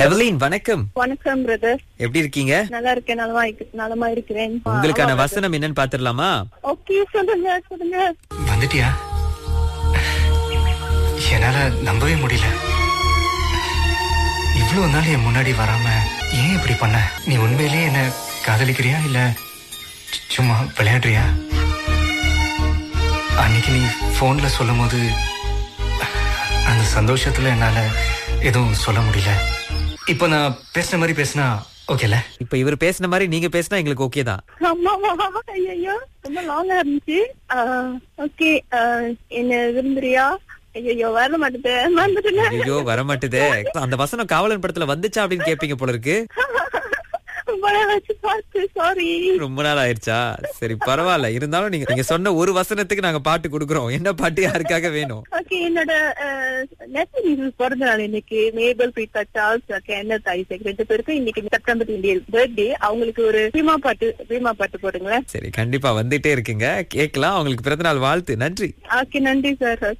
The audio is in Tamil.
எவலின் வணக்கம் வணக்கம் பிரதர் எப்படி இருக்கீங்க நல்லா இருக்கேன் நலமா இருக்கு- நலமா இருக்கிறேன் உங்களுக்கான வசனம் என்னன்னு பாத்துடலாமா ஓகே சொல்லுங்க சொல்லுங்க வந்துட்டியா என்னால நம்பவே முடியல இவ்வளவு நாள் என் முன்னாடி வராம ஏன் இப்படி பண்ண நீ உண்மையிலேயே என்ன காதலிக்கிறியா இல்ல சு- சும்மா விளையாடுறியா அன்னைக்கு நீ போன்ல சொல்லும் போது அந்த சந்தோஷத்துல என்னால எதுவும் சொல்ல முடியல இப்போ நான் பேசுன மாதிரி பேசினா ஓகேல இப்ப இவர் பேசின மாதிரி நீங்க பேசினா எங்களுக்கு ஓகே தான் ஆமாவா ஐயோ ரொம்ப லாங்கா இருந்துச்சு ஓகே என்ன விரும்புறியா ஐயோ வர மாட்டேன் வந்துட்டேன் ஐயோ வரமாட்டுதே அந்த வசனம் காவலன் படத்துல வந்துச்சா அப்படின்னு கேப்பீங்க போல இருக்கு படம் வச்சு பார்த்து சாரி ரொம்ப நாள் ஆயிருச்சா சரி பரவாயில்ல இருந்தாலும் நீங்க நீங்க சொன்ன ஒரு வசனத்துக்கு நாங்க பாட்டு கொடுக்குறோம் என்ன பாட்டு யாருக்காக வேணும் ஓகே என்னோட நெட்ஃபிளிக்ஸ் பிறந்த நாள் இன்னைக்கு மேபல் பிரீதா சார்ல்ஸ் ஓகே என்ன தாய் சேக் ரெண்டு பேருக்கு இன்னைக்கு செப்டம்பர் டுவெண்ட்டி பர்த்டே அவங்களுக்கு ஒரு பீமா பாட்டு பீமா பாட்டு போடுங்களேன் சரி கண்டிப்பா வந்துட்டே இருக்குங்க கேட்கலாம் அவங்களுக்கு பிறந்தநாள் வாழ்த்து நன்றி ஓகே நன்றி சார்